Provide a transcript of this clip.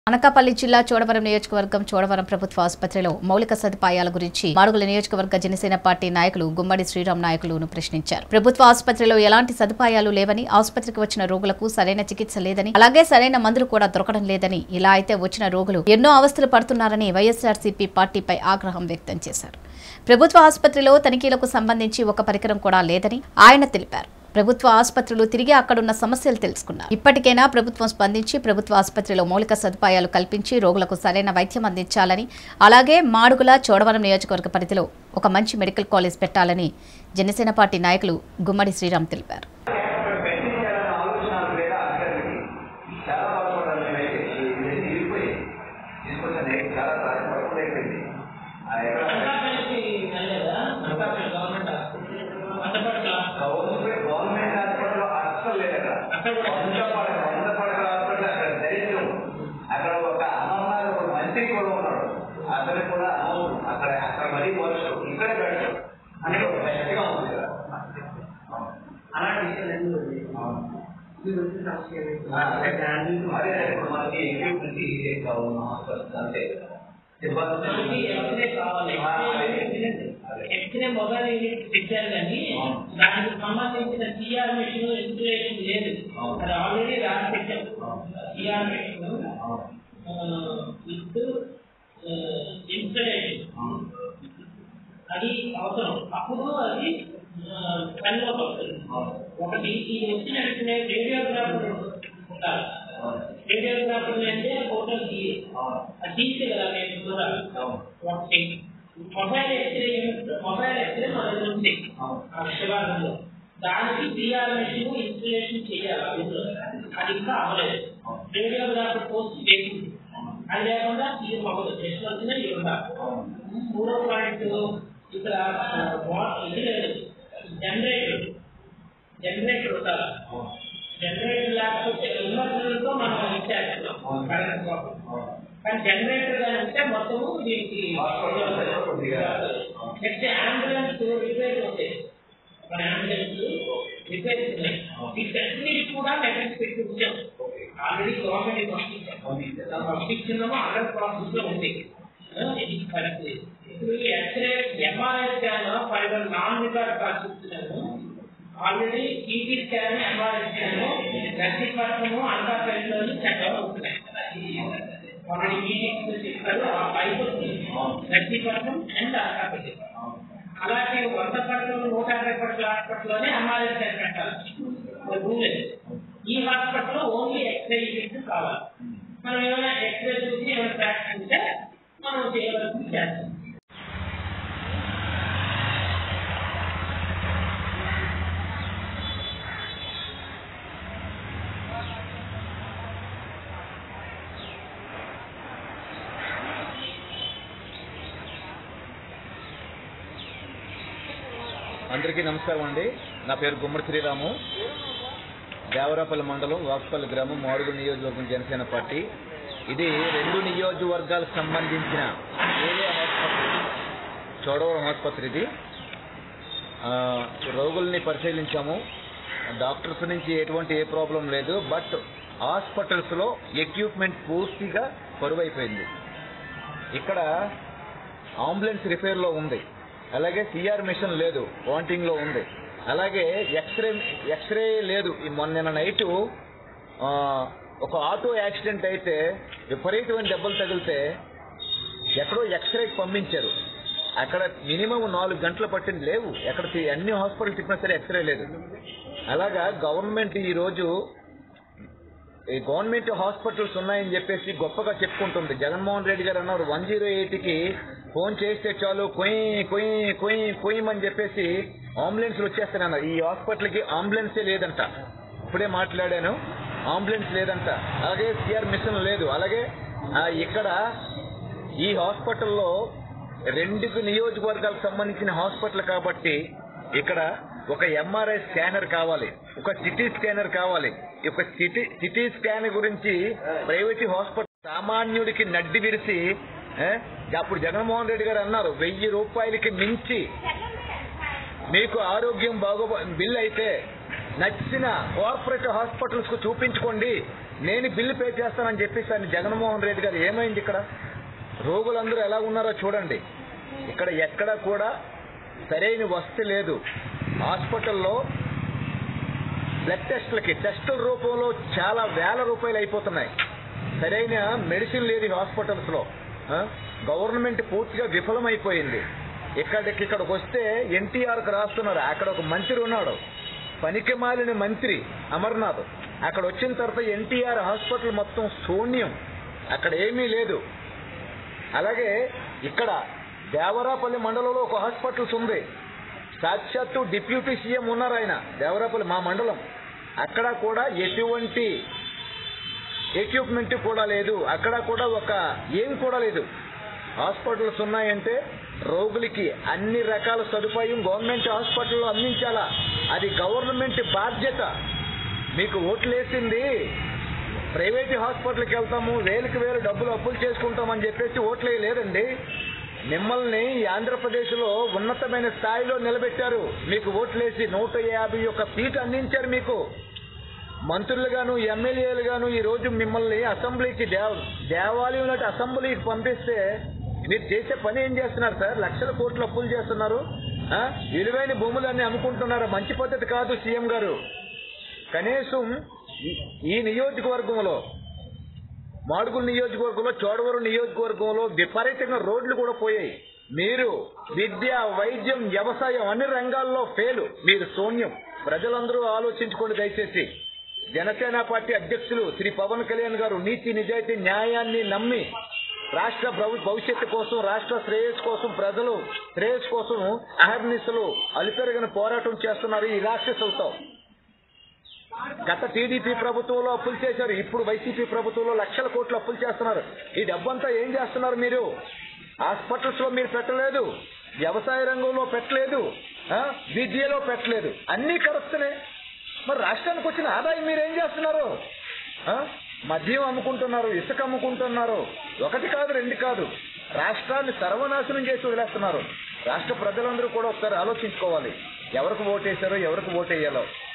అనకాపల్లి జిల్లా చోడవరం నియోజకవర్గం చోడవరం ప్రభుత్వ ఆసుపత్రిలో మౌలిక సదుపాయాల గురించి మాడుగుల నియోజకవర్గ జనసేన పార్టీ నాయకులు గుమ్మడి శ్రీరామ్ నాయకులను ప్రశ్నించారు ప్రభుత్వ ఆసుపత్రిలో ఎలాంటి సదుపాయాలు లేవని ఆసుపత్రికి వచ్చిన రోగులకు సరైన చికిత్స లేదని అలాగే సరైన మందులు కూడా దొరకడం లేదని ఇలా అయితే వచ్చిన రోగులు ఎన్నో అవస్థలు పడుతున్నారని వైఎస్ఆర్సీపీ పార్టీపై ఆగ్రహం వ్యక్తం చేశారు ప్రభుత్వ ఆసుపత్రిలో తనిఖీలకు సంబంధించి ఒక పరికరం కూడా లేదని ఆయన తెలిపారు ప్రభుత్వ ఆసుపత్రులు తిరిగి అక్కడున్న సమస్యలు తెలుసుకున్నారు ఇప్పటికైనా ప్రభుత్వం స్పందించి ప్రభుత్వ ఆసుపత్రిలో మౌలిక సదుపాయాలు కల్పించి రోగులకు సరైన వైద్యం అందించాలని అలాగే మాడుగుల చోడవరం నియోజకవర్గ పరిధిలో ఒక మంచి మెడికల్ కాలేజ్ పెట్టాలని జనసేన పార్టీ నాయకులు గుమ్మడి శ్రీరామ్ తెలిపారు పెట్టించాలనే ఆలోచన లేదా అధికారికి చాలా బాధపడాలి నేనైతే ఇది తీరిపోయి తీసుకొచ్చాను చాలా తక్కువ అయిపోయింది ఆ ఎక్కడ గవర్నమెంట్ గవర్నమెంట్ హాస్పిటల్ అస్సలు లేదు అక్కడ వంద పడక వంద పడకల హాస్పిటల్ అక్కడ దరిద్రం అక్కడ ఒక అమ్మమ్మ ఒక మంత్రి కూడా ఉన్నాడు అతను కూడా అక్కడ అక్కడ మరీ వర్షం ఇక్కడే పెట్టారు అని ఒక పెద్దగా ఉంది కదా అలాంటి విషయాలన్నీ ఉన్నాయి ఈ వచ్చే సమస్య ఏమైతే ఆ, దాన్ని అదే ఇప్పుడు మనకి ఎక్విప్మెంట్ ఈజీ కావాలి హాస్పిటల్ అంతే మనకి ఎక్స్రే కావాలి ఎక్స్రే మొబైల్ యూనిట్ పెట్టారు కానీ దానికి సంబంధించిన సిఆర్ మిషన్ ఇన్స్టలేషన్ లేదు అది ఆల్రెడీ రాసి పెట్టాం సిఆర్ మిషన్ విత్ ఇన్స్టలేషన్ అది అవసరం అప్పుడు అది పనిలో వస్తుంది ఒకటి ఈ వచ్చిన వెంటనే రేడియోగ్రాఫర్ ఉండాలి రేడియోగ్రాఫర్ అంటే ఫోటోలు తీయాలి అది తీసే కదా నేను చూడాలి ఒకటి మొబైల్ ఎక్స్రే మొబైల్ ఎక్స్రే మన దగ్గర ఉంది ఆ విషయాలలో దానికి సిఆర్ మిషన్ ఇన్స్టలేషన్ చేయాలి అందులో అది ఇంకా అవ్వలేదు రేడియోగ్రాఫర్ పోస్ట్ చేసింది అది లేకుండా సీఎం అవ్వదు టెస్ట్ వచ్చినా ఇది ఉండాలి మూడో పాయింట్ ఇక్కడ వాటర్ ఇది లేదు జనరేటర్ జనరేటర్ ఉండాలి జనరేటర్ లేకపోతే విమర్శలతో మనం ఇచ్చేస్తున్నాం కరెంట్ కోసం కానీ జనరేటర్ అంటే మొత్తము దీనికి నెక్స్ట్ అంబులెన్స్ రిపేర్ ఉంటాయి మన అంబులెన్స్ రిపేర్స్ ఉన్నాయి వీటన్నిటికి కూడా మెథడ్స్ పెట్టి ఉంచాం ఆల్రెడీ గవర్నమెంట్ పంపించాం పంపించినామో అండర్ ప్రాసెస్ లో ఉంది ఆ, ఇది కరెక్ట్ ఇప్పుడు x-ray MRI scan five non record పరిస్థితున్నాను already city scan MRI scan గట్టిపట్నము అంకాపేటలోని చక్కగా ఉంటున్నాయి ఆల్రెడీ మీటింగ్స్ చెప్పారు ఆ పైపు గట్టిపట్నం అండ్ అంకాపేట అలాగే వంద పడకలు నూట యాభై పడకల హాస్పిటల్లోనే ఎంఆర్ఐ స్కాన్ పెట్టాలి రూల్ అది. ఈ హాస్పిటల్లో ఓన్లీ ఎక్స్రే యూనిట్ కావాలి మనం ఏమైనా ఎక్స్రే చూసి ఏమైనా ఫ్రాక్షన్ ఉంటే మనం చేయవలసింది చేస్తాం అందరికీ నమస్కారం అండి నా పేరు గుమ్మడి శ్రీరాము దేవరాపల్లి మండలం వాక్పల్లి గ్రామం మాడుగుల నియోజకవర్గం జనసేన పార్టీ ఇది రెండు నియోజకవర్గాలకు సంబంధించిన ఏరియా హాస్పిటల్ చోడవరం ఆసుపత్రి ఇది ఆ, రోగుల్ని పరిశీలించాము డాక్టర్స్ నుంచి ఎటువంటి ఏ ప్రాబ్లం లేదు బట్ హాస్పిటల్స్లో ఎక్విప్మెంట్ పూర్తిగా కరువైపోయింది ఇక్కడ అంబులెన్స్ రిపేర్లో ఉంది అలాగే సిఆర్ మిషన్ లేదు వాంటింగ్లో ఉంది అలాగే ఎక్స్రే ఎక్స్రే లేదు ఈ మొన్న నైట్ ఒక ఆటో యాక్సిడెంట్ అయితే విపరీతమైన దెబ్బలు తగిలితే ఎక్కడో ఎక్స్రేకి పంపించారు అక్కడ మినిమం నాలుగు గంటలు పట్టింది లేవు ఎక్కడ తి- అన్ని హాస్పిటల్ తిప్పినా సరే ఎక్స్రే లేదు అలాగా గవర్నమెంట్ ఈ రోజు ఈ గవర్నమెంట్ హాస్పిటల్స్ ఉన్నాయని చెప్పేసి గొప్పగా చెప్పుకుంటుంది జగన్మోహన్ రెడ్డి గారు అన్నారు వన్ జీరో కి ఫోన్ చేస్తే చాలు కొయ్ కొయ్ కొయ్ కొయ్యమని చెప్పేసి అంబులెన్స్లు వచ్చేస్తానన్నారు ఈ హాస్పిటల్కి అంబులెన్సే లేదంట ఇప్పుడే మాట్లాడాను అంబులెన్స్ లేదంట అలాగే సిఆర్ మిషన్ లేదు అలాగే ఆ, ఇక్కడ ఈ హాస్పిటల్లో రెండు నియోజకవర్గాలకు సంబంధించిన హాస్పిటల్ కాబట్టి ఇక్కడ ఒక ఎంఆర్ఐ స్కానర్ కావాలి ఒక సిటీ స్కానర్ కావాలి ఒక సిటీ సిటీ స్కాన్ గురించి ప్రైవేట్ హాస్పిటల్ సామాన్యుడికి నడ్డి విరిసి ఏ, అప్పుడు జగన్మోహన్ రెడ్డి గారు అన్నారు వెయ్యి రూపాయలకి మించి మీకు ఆరోగ్యం బాగో బిల్ అయితే నచ్చిన కార్పొరేట్ హాస్పిటల్స్ కు చూపించుకోండి నేను బిల్లు పే చేస్తానని చెప్పేసి ఆయన జగన్మోహన్ రెడ్డి గారు ఏమైంది ఇక్కడ రోగులందరూ ఎలా ఉన్నారో చూడండి ఇక్కడ ఎక్కడ కూడా సరైన వసతి లేదు హాస్పిటల్లో బ్లడ్ టెస్టులకి టెస్టుల రూపంలో చాలా వేల రూపాయలు అయిపోతున్నాయి సరైన మెడిసిన్ లేదు ఈ హాస్పిటల్స్ లో ఆ? గవర్నమెంట్ పూర్తిగా విఫలమైపోయింది ఇక్కడికి ఇక్కడికి వస్తే ఎన్టీఆర్ కు రాస్తున్నారు అక్కడ ఒక మంత్రి ఉన్నాడు పనికి మాలిన మంత్రి అమర్నాథ్ అక్కడ వచ్చిన తర్వాత ఎన్టీఆర్ హాస్పిటల్ మొత్తం శూన్యం అక్కడ ఏమీ లేదు అలాగే ఇక్కడ దేవరాపల్లి మండలంలో ఒక హాస్పిటల్స్ ఉంది సాక్షాత్తు డిప్యూటీ సీఎం ఉన్నారు ఆయన దేవరాపల్లి మా మండలం అక్కడ కూడా ఎటువంటి ఎక్విప్మెంట్ కూడా లేదు అక్కడ కూడా ఒక ఏం కూడా లేదు హాస్పిటల్స్ ఉన్నాయంటే రోగులకి అన్ని రకాల సదుపాయం గవర్నమెంట్ హాస్పిటల్లో అందించాలా అది గవర్నమెంట్ బాధ్యత మీకు ఓట్లేసింది ప్రైవేట్ హాస్పిటల్కి వెళ్తాము వేలకు వేలు డబ్బులు అప్పులు చేసుకుంటామని చెప్పేసి ఓట్లే లేదండి మిమ్మల్ని ఈ ఆంధ్రప్రదేశ్లో ఉన్నతమైన స్థాయిలో నిలబెట్టారు మీకు ఓట్లేసి నూట యాభై ఒక్క సీట్ అందించారు మీకు మంత్రులుగాను ఎమ్మెల్యేలుగాను ఈ రోజు మిమ్మల్ని అసెంబ్లీకి దేవ దేవాలయం లాంటి అసెంబ్లీకి పంపిస్తే మీరు చేసే పని ఏం చేస్తున్నారు సార్ లక్షల కోట్లు అప్పులు చేస్తున్నారు ఆ? విలువైన భూములన్నీ అమ్ముకుంటున్నారు మంచి పద్ధతి కాదు సీఎం గారు కనీసం ఈ- ఈ నియోజకవర్గంలో మాడుగుల నియోజకవర్గంలో చోడవరం నియోజకవర్గంలో విపరీతంగా రోడ్లు కూడా పోయాయి మీరు విద్య వైద్యం వ్యవసాయం అన్ని రంగాల్లో ఫెయిల్ మీరు శూన్యం ప్రజలందరూ ఆలోచించుకోండి దయచేసి జనసేన పార్టీ అధ్యక్షులు శ్రీ పవన్ కళ్యాణ్ గారు నీతి నిజాయితీ న్యాయాన్ని నమ్మి రాష్ట్ర భవి- భవిష్యత్తు కోసం రాష్ట్ర శ్రేయస్ కోసం ప్రజలు శ్రేయస్ కోసం అహర్నిశలు అలిపెరగని పోరాటం చేస్తున్నారు ఈ రాక్షసులతో గత టీడీపీ ప్రభుత్వంలో అప్పులు చేశారు ఇప్పుడు వైసీపీ ప్రభుత్వంలో లక్షల కోట్లు అప్పులు చేస్తున్నారు ఈ డబ్బంతా ఏం చేస్తున్నారు మీరు హాస్పిటల్స్ లో మీరు పెట్టలేదు వ్యవసాయ రంగంలో పెట్టలేదు ఆ, విద్యలో పెట్టలేదు అన్ని కరుస్తున్నాయి మరి రాష్ట్రానికి వచ్చిన ఆదాయం మీరు ఏం చేస్తున్నారు ఆ? మద్యం అమ్ముకుంటున్నారు ఇసుక అమ్ముకుంటున్నారు ఒకటి కాదు రెండు కాదు రాష్ట్రాన్ని సర్వనాశనం చేసి వదిలేస్తున్నారు రాష్ట్ర ప్రజలందరూ కూడా ఒకసారి ఆలోచించుకోవాలి ఎవరికి ఓటేశారో ఎవరికి ఓటేయాలో